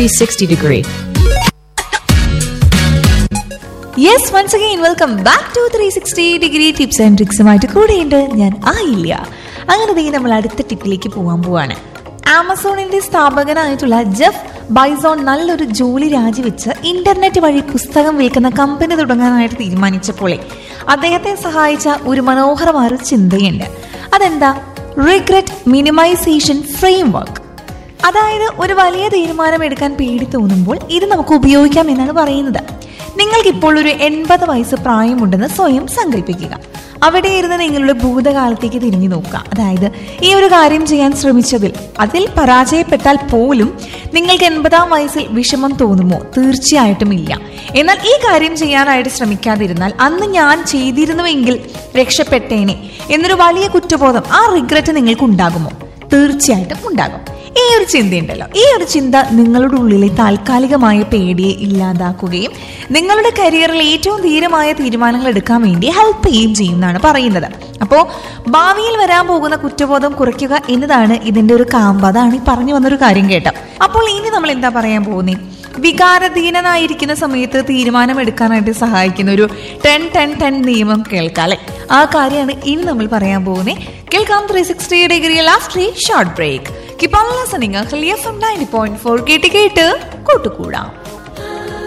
360 degree. Yes once again welcome back to three sixty degree tips and ട്രിക്സുമായിട്ട് കൂടെയുണ്ട് ഞാൻ ആയില്ല അങ്ങനെ ദേ നമ്മൾ അടുത്ത ടിപ്പിലേക്ക് പോകാൻ പോവാണ് ആമസോണിന്റെ സ്ഥാപകനായിട്ടുള്ള ജെഫ് ബൈസോൺ നല്ലൊരു ജോലി രാജിവെച്ച് ഇന്റർനെറ്റ് വഴി പുസ്തകം വിൽക്കുന്ന കമ്പനി തുടങ്ങാനായിട്ട് തീരുമാനിച്ചപ്പോഴേ അദ്ദേഹത്തെ സഹായിച്ച ഒരു മനോഹരമായ ഒരു ചിന്തയുണ്ട് അതെന്താ റിഗ്രറ്റ് മിനിമൈസേഷൻ ഫ്രെയിം വർക്ക് അതായത് ഒരു വലിയ തീരുമാനം എടുക്കാൻ പേടി തോന്നുമ്പോൾ ഇത് നമുക്ക് ഉപയോഗിക്കാം എന്നാണ് പറയുന്നത് നിങ്ങൾക്കിപ്പോൾ ഒരു എൺപത് വയസ്സ് പ്രായമുണ്ടെന്ന് സ്വയം സങ്കല്പിക്കുക അവിടെ ഇരുന്ന് നിങ്ങളുടെ ഭൂതകാലത്തേക്ക് തിരിഞ്ഞു നോക്കുക അതായത് ഈ ഒരു കാര്യം ചെയ്യാൻ ശ്രമിച്ചതിൽ അതിൽ പരാജയപ്പെട്ടാൽ പോലും നിങ്ങൾക്ക് എൺപതാം വയസ്സിൽ വിഷമം തോന്നുമോ തീർച്ചയായിട്ടും ഇല്ല എന്നാൽ ഈ കാര്യം ചെയ്യാനായിട്ട് ശ്രമിക്കാതിരുന്നാൽ അന്ന് ഞാൻ ചെയ്തിരുന്നുവെങ്കിൽ രക്ഷപ്പെട്ടേനെ എന്നൊരു വലിയ കുറ്റബോധം ആ റിഗ്രറ്റ് നിങ്ങൾക്ക് ഉണ്ടാകുമോ തീർച്ചയായിട്ടും ഉണ്ടാകും ഈ ഒരു ചിന്തയുണ്ടല്ലോ ഈ ഒരു ചിന്ത നിങ്ങളുടെ ഉള്ളിലെ താൽക്കാലികമായ പേടിയെ ഇല്ലാതാക്കുകയും നിങ്ങളുടെ കരിയറിൽ ഏറ്റവും ധീരമായ തീരുമാനങ്ങൾ എടുക്കാൻ വേണ്ടി ഹെൽപ്പ് ചെയ്യുകയും ചെയ്യുന്നതാണ് പറയുന്നത് അപ്പോൾ ഭാവിയിൽ വരാൻ പോകുന്ന കുറ്റബോധം കുറയ്ക്കുക എന്നതാണ് ഇതിന്റെ ഒരു കാമ്പ് അതാണ് ഈ പറഞ്ഞു വന്നൊരു കാര്യം കേട്ടോ അപ്പോൾ ഇനി നമ്മൾ എന്താ പറയാൻ പോകുന്നത് വികാരധീനനായിരിക്കുന്ന സമയത്ത് തീരുമാനമെടുക്കാനായിട്ട് സഹായിക്കുന്ന ഒരു ടെൻ ടെൻ ടെൻ നിയമം കേൾക്കാം അല്ലെ ആ കാര്യമാണ് ഇനി നമ്മൾ പറയാൻ പോകുന്നത് കേൾക്കാം three sixty degree last short break കിപ്പോൾ ലിസണിങ് ഹെലിയ ഫ്രം നയൻറ്റി പോയിന്റ് ഫോർ കേട്ട് കേട്ട് കൂട്ടുകൂടാം